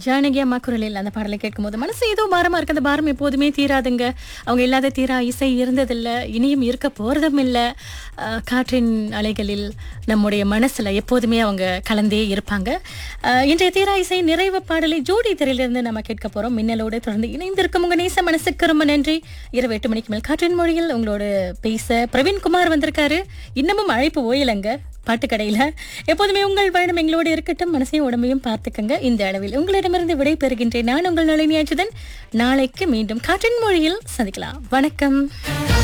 ஜானகி அம்மா குரலில் அந்த பாடலை கேட்கும்போது மனசு ஏதோ பாரமா இருக்கு அந்த பாரம் எப்போதுமே தீராதுங்க அவங்க இல்லாத தீரா இசை இருந்ததில்ல இனியும் இருக்க போறதும் இல்ல அஹ், காற்றின் அலைகளில் நம்முடைய மனசுல எப்போதுமே அவங்க கலந்தே இருப்பாங்க அஹ், இன்றைய தீரா இசை நிறைவு பாடலை ஜோடி திரையிலிருந்து நம்ம கேட்க போறோம் மின்னலோடு தொடர்ந்து இணைந்திருக்கும் உங்க நேச மனசுக்கு ரொம்ப நன்றி இரவு எட்டு மணிக்கு மேல் காற்றின் மொழியில் உங்களோட பேச பிரவீன்குமார் வந்திருக்காரு இன்னமும் அழைப்பு ஓயலங்க பாட்டுக்கடையில எப்போதுமே உங்கள் பயணம் எங்களோடு இருக்கட்டும் மனசையும் உடம்பையும் பார்த்துக்கங்க இந்த அளவில் உங்களிடமிருந்து விடை பெறுகின்றேன் நான் உங்கள் நளினியாச்சுதன் நாளைக்கு மீண்டும் காற்றின் மொழியில் சந்திக்கலாம் வணக்கம்